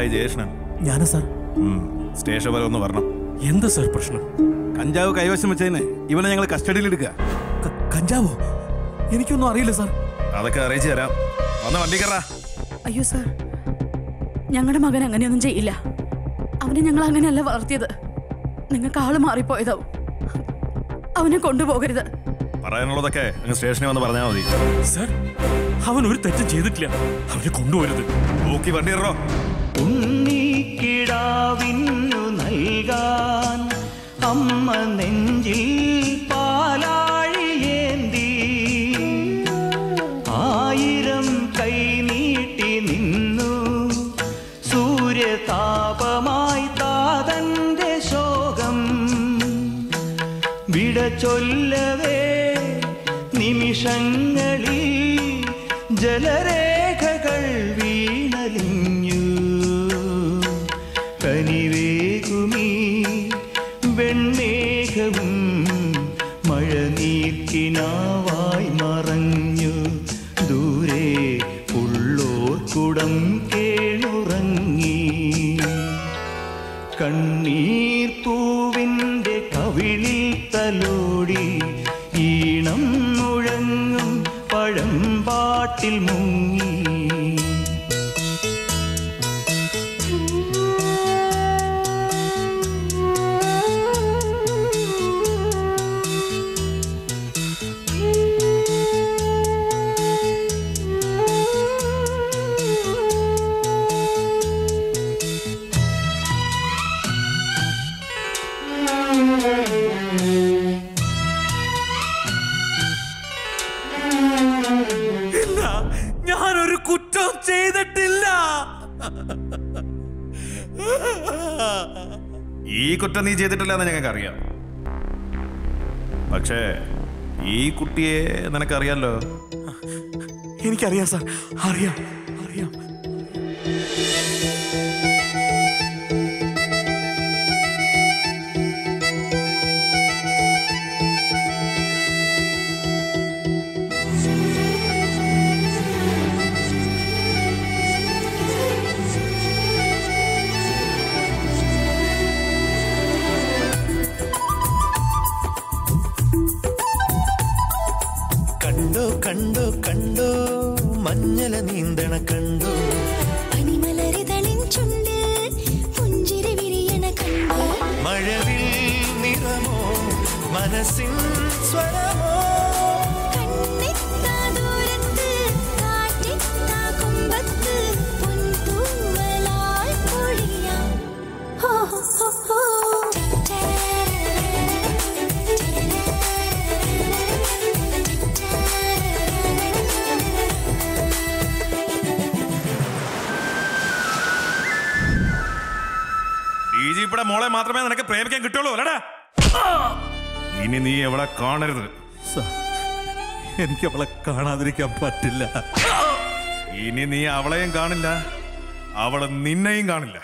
എന്തായി ജയേഷണൻ ഞാനാ സാർ ഉം, സ്റ്റേഷൻ വരെ ഒന്ന് വരണം എന്താ സാർ പ്രശ്നം കഞ്ചാവ് കൈവശം വെച്ചതിന് ഇവനെ ഞങ്ങൾ കസ്റ്റഡിയിൽ എടുക്കുക ക- കഞ്ചാവോ എനിക്കൊന്നും അറിയില്ല സാർ അതൊക്കെ അറിയിച്ചു തരാം വന്ന വണ്ടി കയറാ അയ്യോ സാർ ഞങ്ങളുടെ മകൻ അങ്ങനെയൊന്നും ചെയ്യില്ല അവനെ ഞങ്ങൾ അങ്ങനെയല്ല വളർത്തിയത് നിങ്ങൾക്ക് ആള് മാറിപ്പോയതാവും അവനെ കൊണ്ടുപോകരുത് പറയാനുള്ളതൊക്കെ അങ്ങ് സ്റ്റേഷനിൽ വന്ന് പറഞ്ഞാൽ മതി സാർ അവൻ ഒരു തെറ്റും ചെയ്തിട്ടില്ല അവനെ കൊണ്ടുപോരുത് നോക്കി വണ്ടി കയറോ ഉണ്ണിക്കിടാവിന്നു നൽകാൻ അമ്മ നെഞ്ചിൽ പാലാഴിയേന്തി ആയിരം കൈ നീട്ടി നിന്നു സൂര്യതാപമായി താതന്റെ ശോകം വിട ചൊല്ലവേ നിമിഷങ്ങളിൽ ജലരേഖകൾ വീണലിഞ്ഞു കനിവേകുമീ വെൺമേഘവും മഴനീർക്കിനാവായി മറഞ്ഞു ദൂരെ ഉള്ളോർക്കുടം കേണുറങ്ങി കണ്ണീർ പൂവിൻ്റെ കവിളിൽ തലോടി ഈണം മുഴങ്ങും പഴമ്പാട്ടിൽ മുങ്ങി ഇല്ല ഞാനൊരു കുറ്റം ചെയ്തിട്ടില്ല ഈ കുറ്റം നീ ചെയ്തിട്ടില്ല എന്ന് ഞങ്ങൾക്ക് അറിയാം പക്ഷേ ഈ കുട്ടിയെ നിനക്കറിയാലോ എനിക്കറിയാം സാർ അറിയാം അറിയാം കണ്ടോ കണ്ടോ കണ്ടോ മഞ്ഞല നീന്തണ കണ്ടോ പനിമലരിതളിൻ ചുണ്ട് പുഞ്ചിരി വിരിയണ കണ്ടോ മഴവിൽ നിറമോ മനസ്സിൻ സ്വരമോ കണ്ണെത്താ ദൂരത്ത് കാറ്റെത്താ കുമ്പത്ത് പൊൻതൂവലാൽ പൊഴിയാം ഹോ ഹോ ഹോ ഡി ജി പിയുടെ മോളെ മാത്രമേ നിനക്ക് പ്രേമിക്കാൻ കിട്ടുള്ളൂ അല്ലടാ ഇനി നീ എവിടെ കാണരുത് സാർ എനിക്ക് അവളെ കാണാതിരിക്കാൻ പറ്റില്ല ഇനി നീ അവളെയും കാണില്ല അവള് നിന്നെയും കാണില്ല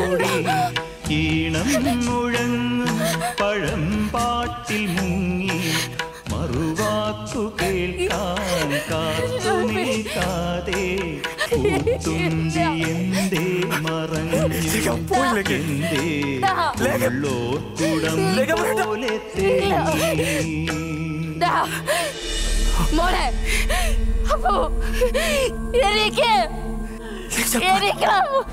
തലോടി ഈണം മുഴങ്ങും പഴം പാട്ടിൽ മുങ്ങി മറുവാക്കു കേൾക്കാൻ കാത്തു നിൽക്കാതെ പൂത്തുമ്പി എന്തേ മറഞ്ഞു എന്തേ ഉള്ളോർക്കുടം പോലെ തേങ്ങി ദാ, മോളെ അപ്പോ എനിക്ക് എനിക്ക്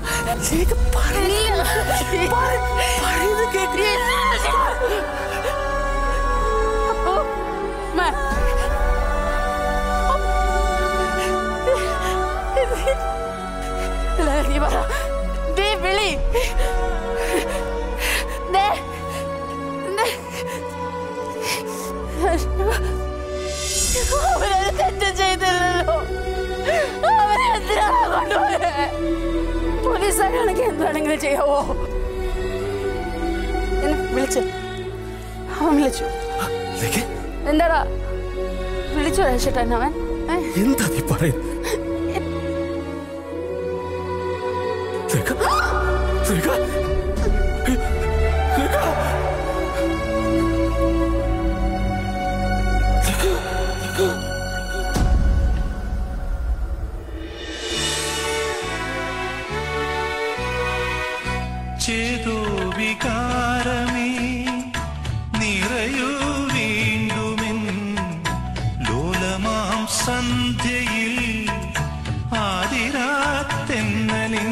അപ്പോ, മ. ഇല്ല, നീ പറ. നീ വിളി ദേ, ദേ. അവരത് തെറ്റ് ചെയ്തില്ലല്ലോ അവരെന്തിനാണ് കൊണ്ടുപോയത് പോലീസുകാരാണെങ്കിൽ എന്ത് വേണമെങ്കിലും ചെയ്യാവോ എന്നെ വിളിച്ചു അവൻ വിളിച്ചു എന്താടാ വിളിച്ചു രക്ഷട്ടൻ അവൻ ഏ? എന്താ നീ പറയുന്നത് രേഖ രേഖ രേഖ ചേതോ വികാരമേ നിറയൂ വീണ്ടുമെൻ ലോലമാം സന്ധ്യയിൽ ആതിരാത്തെന്നലിൻ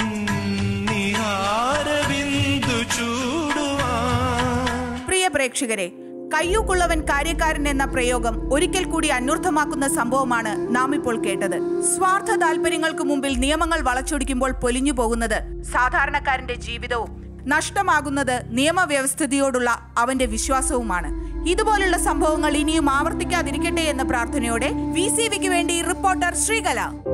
നിഹാരബിന്ദു ചൂടുവാൻ പ്രിയ പ്രേക്ഷകരെ കയ്യൂക്കുള്ളവൻ കാര്യക്കാരൻ എന്ന പ്രയോഗം ഒരിക്കൽ കൂടി അന്വർത്ഥമാക്കുന്ന സംഭവമാണ് നാം ഇപ്പോൾ കേട്ടത് സ്വാർത്ഥ താല്പര്യങ്ങൾക്ക് മുമ്പിൽ നിയമങ്ങൾ വളച്ചൊടിക്കുമ്പോൾ പൊലിഞ്ഞു പോകുന്നത് സാധാരണക്കാരന്റെ ജീവിതവും നഷ്ടമാകുന്നത് നിയമവ്യവസ്ഥിതിയോടുള്ള അവന്റെ വിശ്വാസവുമാണ് ഇതുപോലുള്ള സംഭവങ്ങൾ ഇനിയും ആവർത്തിക്കാതിരിക്കട്ടെ എന്ന പ്രാർത്ഥനയോടെ വി സി വിക്ക് വേണ്ടി റിപ്പോർട്ടർ ശ്രീകല